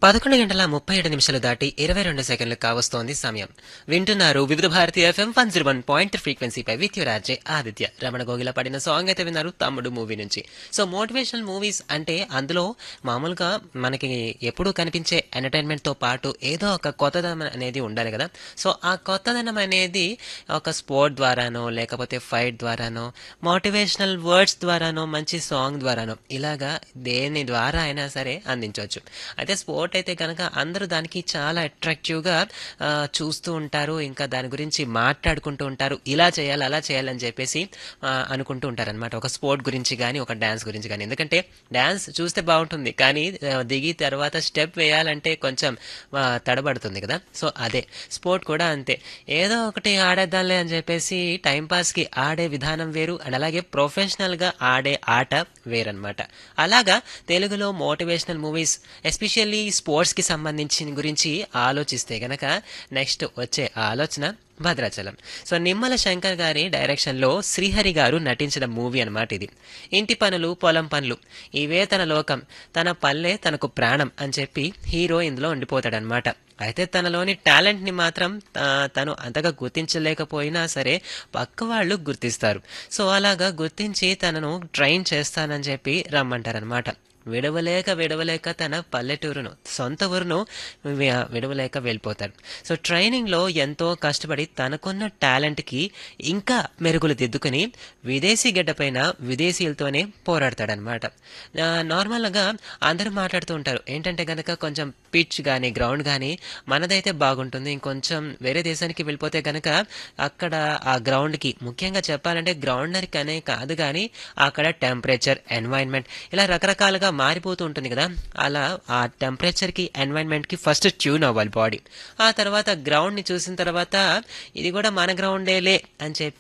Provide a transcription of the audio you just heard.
పదకొండు గంటల ముప్పై ఏడు నిమిషాలు దాటి ఇరవై రెండు సెకండ్లు కావస్తోంది సమయం వింటున్నారు Vividh Bharati FM one zero one point ఫ్రీక్వెన్సీపై విత్ రాజే ఆదిత్య రమణ గోగిల పడిన సాంగ్ అయితే విన్నారు తమ్ముడు మూవీ నుంచి సో మోటివేషనల్ మూవీస్ అంటే అందులో మామూలుగా మనకి ఎప్పుడూ కనిపించే ఎంటర్టైన్మెంట్ తో పాటు ఏదో ఒక కొత్తదనం అనేది ఉండాలి కదా సో ఆ కొత్తదనం అనేది ఒక స్పోర్ట్ ద్వారానో లేకపోతే ఫైట్ ద్వారానో మోటివేషనల్ వర్డ్స్ ద్వారానో మంచి సాంగ్ ద్వారానో ఇలాగా దేని ద్వారా అయినా సరే అందించవచ్చు అయితే స్పోర్ట్ అయితే కనుక అందరూ దానికి చాలా అట్రాక్టివ్గా చూస్తూ ఉంటారు ఇంకా దాని గురించి మాట్లాడుకుంటూ ఉంటారు ఇలా చేయాలి అలా చేయాలని చెప్పేసి ఆ, అనుకుంటూ ఉంటారు అనమాట ఒక స్పోర్ట్ గురించి కానీ ఒక డ్యాన్స్ గురించి కానీ ఎందుకంటే డ్యాన్స్ చూస్తే బాగుంటుంది కానీ ఆ, దిగి తర్వాత స్టెప్ వేయాలంటే కొంచెం ఆ, తడబడుతుంది కదా సో అదే స్పోర్ట్ కూడా అంతే ఏదో ఒకటి ఆడేద్దాంలే అని చెప్పేసి టైం పాస్కి ఆడే విధానం వేరు అండ్ అలాగే ప్రొఫెషనల్గా ఆడే ఆట వేరనమాట అలాగా తెలుగులో మోటివేషనల్ మూవీస్ ఎస్పెషల్లీ స్పోర్ట్స్కి సంబంధించిన గురించి ఆలోచిస్తే గనక నెక్స్ట్ వచ్చే ఆలోచన భద్రాచలం సో నిమ్మల శంకర్ గారి డైరెక్షన్లో శ్రీహరి గారు నటించిన మూవీ అన్నమాట ఇది ఇంటి పనులు పొలం పనులు ఇవే తన లోకం తన పల్లె తనకు ప్రాణం అని చెప్పి హీరో ఇందులో ఉండిపోతాడనమాట అయితే తనలోని టాలెంట్ని మాత్రం ఆ, తను అంతగా గుర్తించలేకపోయినా సరే పక్క వాళ్ళు గుర్తిస్తారు సో అలాగా గుర్తించి తనను ట్రైన్ చేస్తానని చెప్పి రమ్మంటారనమాట విడవలేక విడవలేక తన పల్లెటూరును సొంత ఊరును వి- విడవలేక వెళ్ళిపోతాడు సో ట్రైనింగ్లో ఎంతో కష్టపడి తనకున్న టాలెంట్కి ఇంకా మెరుగులు దిద్దుకుని విదేశీ గడ్డపైన విదేశీయులతోనే పోరాడతాడనమాట ఆ, నార్మల్గా అందరూ మాట్లాడుతూ ఉంటారు ఏంటంటే కనుక కొంచెం పిచ్ కానీ గ్రౌండ్ కానీ మనదైతే బాగుంటుంది ఇంకొంచెం వేరే దేశానికి వెళ్ళిపోతే కనుక అక్కడ ఆ గ్రౌండ్కి ముఖ్యంగా చెప్పాలంటే గ్రౌండర్కి అనే కాదు కానీ అక్కడ టెంపరేచర్ ఎన్వైరన్మెంట్ ఇలా రకరకాలుగా మారిపోతూ ఉంటుంది కదా అలా ఆ టెంపరేచర్కి ఎన్వైరన్మెంట్కి ఫస్ట్ ట్యూన్ అవ్వాలి బాడీ ఆ తర్వాత గ్రౌండ్ని చూసిన తర్వాత ఇది కూడా మన గ్రౌండేలే అని చెప్పి